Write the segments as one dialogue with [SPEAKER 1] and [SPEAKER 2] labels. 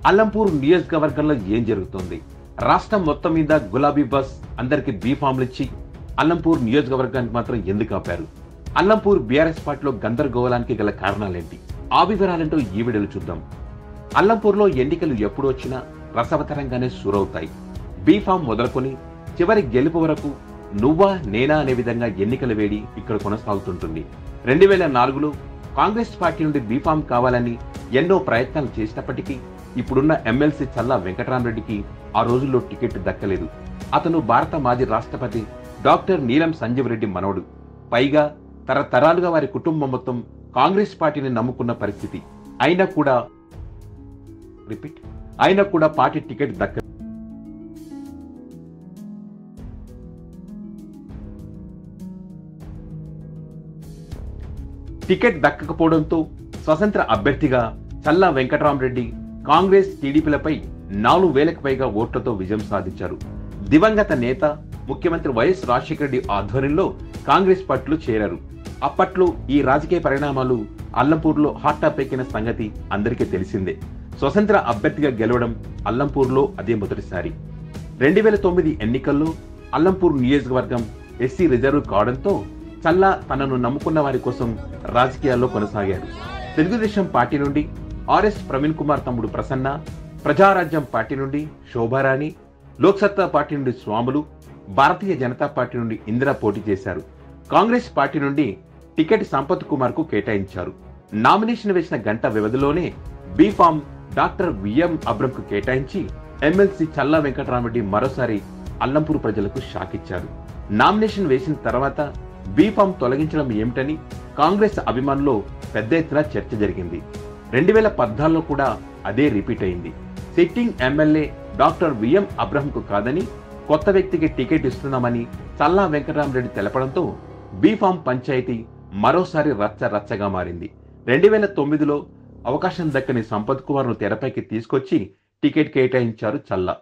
[SPEAKER 1] అల్లంపూర్ నియోజకవర్గంలో ఏం జరుగుతోంది రాష్ట్రం మొత్తం మీద గులాబీ బస్ అందరికి బీఫామ్లు ఇచ్చి అల్లంపూర్ నియోజకవర్గానికి మాత్రం ఎందుకు ఆపారు అల్లంపూర్ బీఆర్ఎస్ పార్టీలో గందరగోళానికి గల కారణాలేంటి ఆ వివరాలేంటో ఈ వీడియోలో చూద్దాం అల్లంపూర్లో ఎన్నికలు ఎప్పుడు వచ్చినా రసవతరంగానే షూరవుతాయి బీఫామ్ మొదలుకొని చివరి గెలుపు వరకు నువ్వా నేనా అనే విధంగా ఎన్నికల వేడి ఇక్కడ కొనసాగుతుంటుంది రెండు వేల నాలుగులో కాంగ్రెస్ పార్టీ నుండి బీఫామ్ కావాలని ఎన్నో ప్రయత్నాలు చేసినప్పటికీ ఇప్పుడున్న ఎమ్మెల్సీ చల్లా వెంకటరామరెడ్డికి ఆ రోజుల్లో టికెట్ దక్కలేదు అతను భారత మాజీ రాష్ట్రపతి డాక్టర్ నీలం సంజీవ్ రెడ్డి మనవడు పైగా తరతరాలుగా వారి కుటుంబం మొత్తం కాంగ్రెస్ పార్టీని నమ్ముకున్న పరిస్థితి అయినా కూడా రిపీట్ అయినా కూడా పార్టీ టికెట్ దక్క టికెట్ దక్కకపోవడంతో స్వతంత్ర అభ్యర్థిగా చల్లా వెంకటరామరెడ్డి కాంగ్రెస్ టీడీపీలపై నాలుగు వేలకు పైగా ఓట్లతో విజయం సాధించారు దివంగత నేత ముఖ్యమంత్రి వైఎస్ రాజశేఖర రెడ్డి ఆధ్వర్యంలో కాంగ్రెస్ పార్టీలో చేరారు అప్పట్లో ఈ రాజకీయ పరిణామాలు అల్లంపూర్లో హాట్ టాప్ ఎక్కిన సంగతి అందరికీ తెలిసిందే స్వతంత్ర అభ్యర్థిగా గెలవడం అల్లంపూర్లో అదే మొదటిసారి రెండు వేల తొమ్మిది ఎన్నికల్లో అల్లంపూర్ నియోజకవర్గం ఎస్సీ రిజర్వ్ కావడంతో చల్లా తనను నమ్ముకున్న వారి కోసం రాజకీయాల్లో కొనసాగారు తెలుగుదేశం పార్టీ నుండి ఆర్ఎస్ ప్రవీణ్ కుమార్ తమ్ముడు ప్రసన్న ప్రజారాజ్యం పార్టీ నుండి శోభారాణి లోక్సత్తా పార్టీ నుండి స్వాములు భారతీయ జనతా పార్టీ నుండి ఇందిరా పోటీ చేశారు కాంగ్రెస్ పార్టీ నుండి టికెట్ సంపత్ కుమార్ కు కేటాయించారు నామినేషన్ వేసిన గంట వ్యవధిలోనే బీఫామ్ డాక్టర్ విఎం అబ్రంకు కేటాయించి ఎమ్మెల్సీ చల్లా వెంకటరామరెడ్డి మరోసారి అల్లంపూర్ ప్రజలకు షాక్ ఇచ్చారు నామినేషన్ వేసిన తర్వాత బీఫామ్ తొలగించడం ఏమిటని కాంగ్రెస్ అభిమానుల్లో పెద్ద ఎత్తున చర్చ జరిగింది రెండు వేల పద్నాలుగులో కూడా అదే రిపీట్ అయింది సిట్టింగ్ ఎమ్మెల్యే డాక్టర్ విఎం అబ్రహంకు కాదని కొత్త వ్యక్తికి టికెట్ ఇస్తున్నామని చల్లా వెంకటరామరెడ్డి తెలపడంతో బీఫామ్ పంచాయతీ మరోసారి రచ్చ రచ్చగా మారింది రెండు వేల తొమ్మిదిలో అవకాశం దక్కని సంపత్ కుమార్ను తెరపైకి తీసుకొచ్చి టికెట్ కేటాయించారు చల్లా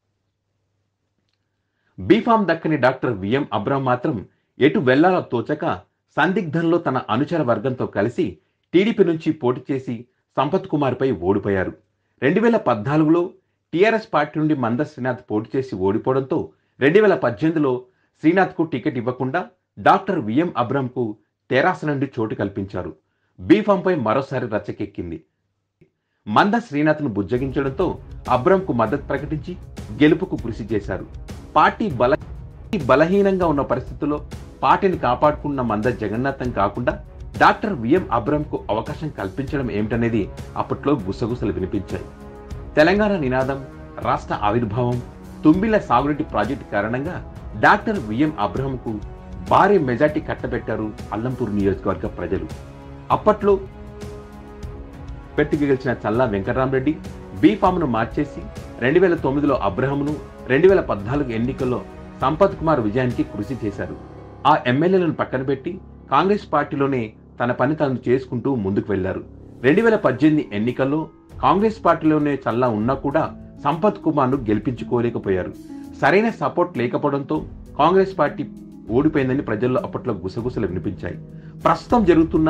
[SPEAKER 1] బీఫామ్ దక్కని డాక్టర్ విఎం అబ్రహం మాత్రం ఎటు వెళ్లాలో తోచక సందిగ్ధంలో తన అనుచర వర్గంతో కలిసి టీడీపీ నుంచి పోటీ చేసి సంపత్ కుమార్పై ఓడిపోయారు రెండు వేల పద్నాలుగులో టీఆర్ఎస్ పార్టీ నుండి మంద శ్రీనాథ్ పోటీ చేసి ఓడిపోవడంతో రెండు వేల పద్దెనిమిదిలో శ్రీనాథ్కు టికెట్ ఇవ్వకుండా డాక్టర్ విఎం అబ్రహంకు తెరాస నుండి చోటు కల్పించారు బీఫామ్పై మరోసారి రచ్చకెక్కింది మంద శ్రీనాథ్ను బుజ్జగించడంతో అబ్రహంకు మద్దతు ప్రకటించి గెలుపుకు కృషి చేశారు పార్టీ బల బలహీనంగా ఉన్న పరిస్థితుల్లో పార్టీని కాపాడుకున్న మంద జగన్నాథం కాకుండా డాక్టర్ విఎం అబ్రహంకు అవకాశం కల్పించడం ఏమిటనేది అప్పట్లో గుసగుసలు వినిపించాయి తెలంగాణ నినాదం రాష్ట్ర ఆవిర్భావం తుంబిల సాగునీటి ప్రాజెక్టు కారణంగా డాక్టర్ విఎం అబ్రహంకు భారీ మెజార్టీ కట్టబెట్టారు అల్లంపూర్ నియోజకవర్గ ప్రజలు అప్పట్లో పెట్టుకు గెలిచిన చల్లా వెంకటరామరెడ్డి బీఫామ్ను మార్చేసి రెండు వేల తొమ్మిదిలో అబ్రహంను రెండు వేల పద్నాలుగు ఎన్నికల్లో సంపత్ కుమార్ విజయానికి కృషి చేశారు ఆ ఎమ్మెల్యేలను పక్కన పెట్టి కాంగ్రెస్ పార్టీలోనే తన పని తాను చేసుకుంటూ ముందుకు వెళ్లారు రెండు వేల పద్దెనిమిది ఎన్నికల్లో కాంగ్రెస్ పార్టీలోనే చల్లా ఉన్నా కూడా సంపత్ కుమార్ను గెలిపించుకోలేకపోయారు సరైన సపోర్ట్ లేకపోవడంతో కాంగ్రెస్ పార్టీ ఓడిపోయిందని ప్రజల్లో అప్పట్లో గుసగుసలు వినిపించాయి ప్రస్తుతం జరుగుతున్న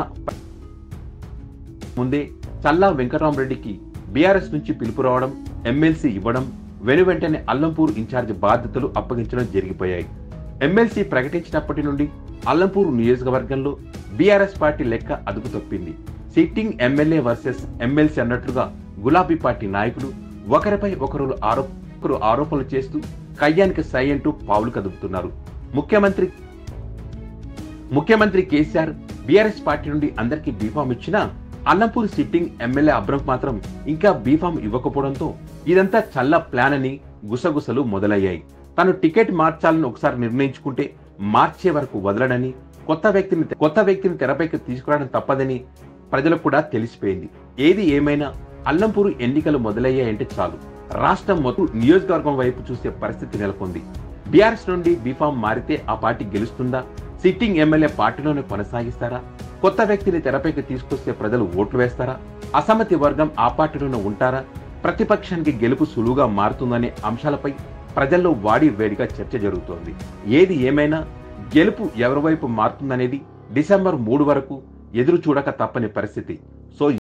[SPEAKER 1] ముందే చల్లా వెంకటరామరెడ్డికి బీఆర్ఎస్ నుంచి పిలుపు రావడం ఎమ్మెల్సీ ఇవ్వడం వెను వెంటనే అల్లంపూర్ ఇన్ఛార్జ్ బాధ్యతలు అప్పగించడం జరిగిపోయాయి ఎమ్మెల్సీ ప్రకటించినప్పటి నుండి అల్లంపూర్ నియోజకవర్గంలో బీఆర్ఎస్ పార్టీ లెక్క అదుపు తప్పింది సిట్టింగ్ ఎమ్మెల్యే వర్సెస్ ఎమ్మెల్సీ అన్నట్లుగా గులాబీ పార్టీ నాయకులు ఒకరిపై ఒకరు ఆరోప ఒకరు ఆరోపణలు చేస్తూ కయ్యానికి సై అంటూ పావులు కదుపుతున్నారు ముఖ్యమంత్రి ముఖ్యమంత్రి కేసీఆర్ బీఆర్ఎస్ పార్టీ నుండి అందరికీ బీఫామ్ ఇచ్చినా అల్లంపూర్ సిట్టింగ్ ఎమ్మెల్యే అబ్రహం మాత్రం ఇంకా బీఫామ్ ఇవ్వకపోవడంతో ఇదంతా చల్ల ప్లాన్ అని గుసగుసలు మొదలయ్యాయి తను టికెట్ మార్చాలని ఒకసారి నిర్ణయించుకుంటే మార్చే వరకు వదలడని కొత్త వ్యక్తిని కొత్త వ్యక్తిని తెరపైకి తీసుకురావడం తప్పదని ప్రజలకు కూడా తెలిసిపోయింది ఏది ఏమైనా అల్లంపూరు ఎన్నికలు మొదలయ్యాయంటే చాలు రాష్ట్రం మొత్తం నియోజకవర్గం వైపు చూసే పరిస్థితి నెలకొంది బీఆర్ఎస్ నుండి బీఫామ్ మారితే ఆ పార్టీ గెలుస్తుందా సిట్టింగ్ ఎమ్మెల్యే పార్టీలోనే కొనసాగిస్తారా కొత్త వ్యక్తిని తెరపైకి తీసుకొస్తే ప్రజలు ఓట్లు వేస్తారా అసమ్మతి వర్గం ఆ పార్టీలోనే ఉంటారా ప్రతిపక్షానికి గెలుపు సులువుగా మారుతుందనే అంశాలపై ప్రజల్లో వాడి వేడిగా చర్చ జరుగుతోంది ఏది ఏమైనా గెలుపు ఎవరి వైపు మారుతుందనేది డిసెంబర్ మూడు వరకు ఎదురు చూడక తప్పని పరిస్థితి సో